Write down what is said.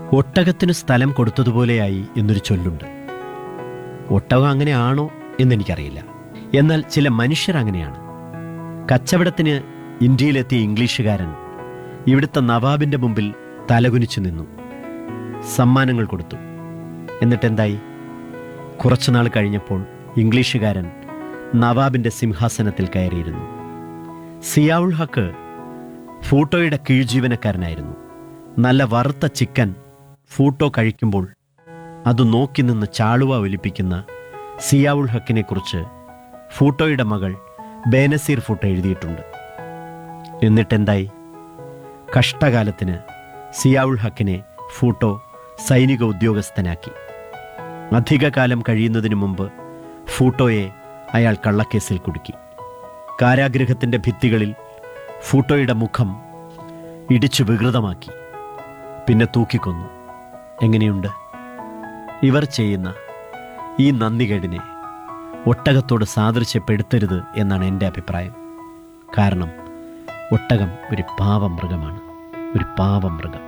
ഒട്ടകത്തിന് സ്ഥലം കൊടുത്തതുപോലെയായി എന്നൊരു ചൊല്ലുണ്ട് ഒട്ടകം അങ്ങനെയാണോ എന്നെനിക്കറിയില്ല എന്നാൽ ചില മനുഷ്യർ അങ്ങനെയാണ് കച്ചവടത്തിന് ഇന്ത്യയിലെത്തിയ ഇംഗ്ലീഷുകാരൻ ഇവിടുത്തെ നവാബിന്റെ മുമ്പിൽ തലകുനിച്ചു നിന്നു സമ്മാനങ്ങൾ കൊടുത്തു എന്നിട്ടെന്തായി കുറച്ചുനാൾ കഴിഞ്ഞപ്പോൾ ഇംഗ്ലീഷുകാരൻ നവാബിന്റെ സിംഹാസനത്തിൽ കയറിയിരുന്നു സിയാവുൾ ഹക്ക് ഫൂട്ടോയുടെ കീഴ്ജീവനക്കാരനായിരുന്നു നല്ല വറുത്ത ചിക്കൻ ഫൂട്ടോ കഴിക്കുമ്പോൾ അത് നോക്കി നിന്ന് ചാളുവ ഒലിപ്പിക്കുന്ന സിയാവുൾ ഹക്കിനെ കുറിച്ച് ഫൂട്ടോയുടെ മകൾ ബേനസീർ ഫൂട്ടോ എഴുതിയിട്ടുണ്ട് എന്നിട്ടെന്തായി കഷ്ടകാലത്തിന് സിയാവുൾ ഹക്കിനെ ഫൂട്ടോ സൈനിക ഉദ്യോഗസ്ഥനാക്കി അധികകാലം കഴിയുന്നതിന് മുമ്പ് ഫൂട്ടോയെ അയാൾ കള്ളക്കേസിൽ കുടുക്കി കാരാഗൃഹത്തിൻ്റെ ഭിത്തികളിൽ ഫൂട്ടോയുടെ മുഖം ഇടിച്ചു വികൃതമാക്കി പിന്നെ തൂക്കിക്കൊന്നു എങ്ങനെയുണ്ട് ഇവർ ചെയ്യുന്ന ഈ നന്ദികേടിനെ ഒട്ടകത്തോട് സാദൃശ്യപ്പെടുത്തരുത് എന്നാണ് എൻ്റെ അഭിപ്രായം കാരണം ഒട്ടകം ഒരു പാവം മൃഗമാണ് ഒരു പാവം മൃഗം